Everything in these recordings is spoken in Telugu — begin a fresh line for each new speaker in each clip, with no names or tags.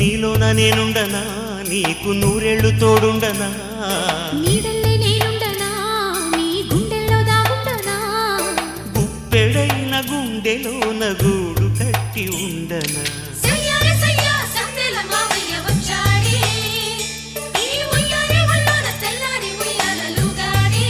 నీలోన నేనుండనా నీకు నూరెళ్ళు తోడుండనా
నీడల్లే నేనుండనా నీ గుండెల్లో దాగుండనా
గుప్పెడైన గుండెలోన గూడు కట్టి ఉండనా
సయ్యారే సయ్యా సందేల మావయ్య వచ్చాడే ఈ ఉయ్యారే వల్లోన తెల్లారి ఉయ్యాలలుగాడే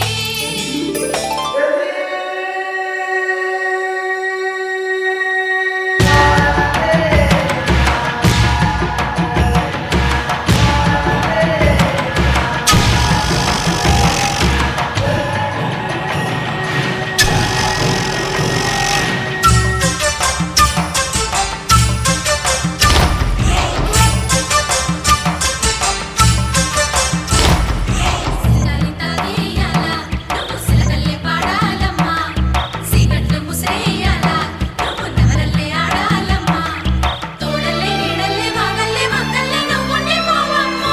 సిలగాలి తాగేయాలా నువ్వు సిలగల్లే పాడాలమ్మా సీకట్లు ముసేయాలా నువ్వు నవరల్లే ఆడాలమ్మా తోడల్లే నీడల్లే వాగల్లే వక్కల్లే నువ్వుండి పోవమ్మా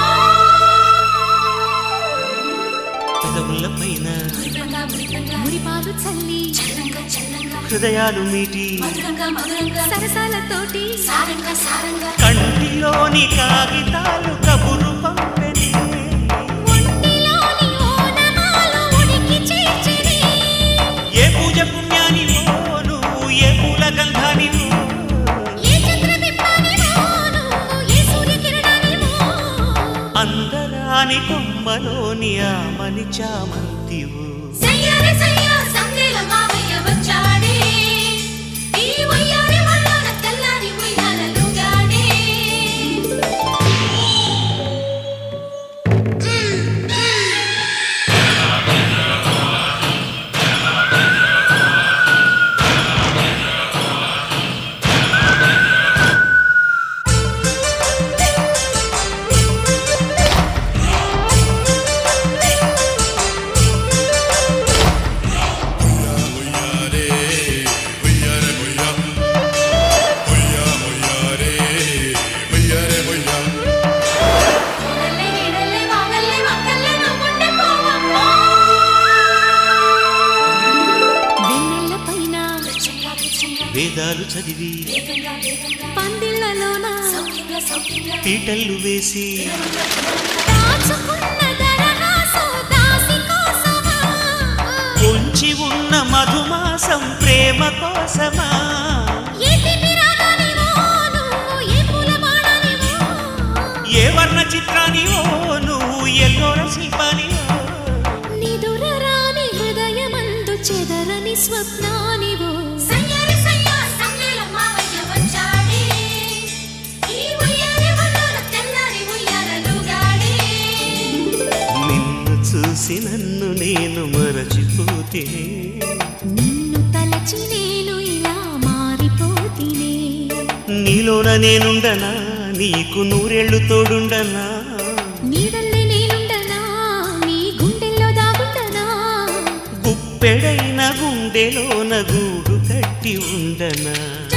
పెదవుల పైన
మృగంగా మృగంగా మురిపాలు చల్లి చల్లంగా చల్లంగా
హృదయాలు మీటి
మధురంగా మధురంగా సరసాలతోటి సారంగా సారంగా
కంటిలోని కాగితాలు కబురు పంపెని
ఒంటిలోని ఓనమాలు ఉనికి చేర్చిని
ఏ పూజ పుణ్యానివో నువ్వు ఏ పూల గంధానివో
ఏ చంద్రబింబానివో నువ్వు ఏ సూర్యకిరణానివో
అందరాని కొమ్మలోని ఆమని చామంతివు
సయ్యారే సయ్యా సందేల మావయ్య వచ్చాడే ఈ ఉయ్యారే వల్లోన తెల్లారి ఉయ్యాలలుగాడే నీడల్లే నీడల్లే వాగల్లే వక్కల్లే నువ్వుండి పోవమ్మా వెన్నెల పైన వెచ్చంగా వెచ్చంగా
వేదాలు చదివి
వేగంగా వేగంగా పందిళ్ళలోన సౌఖ్యంగా సౌఖ్యంగా
పీటల్లు వేసి
దాచుకున్న దరహాసం దాసి కోసమా
పొంచి ఉన్న మధుమాసం ప్రేమ కోసమా
ఏ తీపి రాగానివో నువ్వు ఏ పూల బాణానివో
ఏ వర్ణ చిత్రానివో నువ్వు ఎల్లోర శిల్పానివో
నిదుర రాని హృదయమందు చెదరని స్వప్నానివో సయ్యారి సయ్యా సందేల మావయ్య వచ్చాడే ఈ ఉయ్యారి వల్లోన తెల్లారి ఉయ్యాలలుగాడే
నిన్ను చూసి నన్ను నేను మరచిపోతే
నిన్ను తలచి నేను ఇలా మారిపోతినే
నీలోన నేనుండనా నీకు నూరెళ్ళు తోడుండనా
నీడల్లే నేనుండనా నీ గుండెల్లో దాగుండనా
గుప్పెడైన గుండెలోన గూడు కట్టి ఉండనా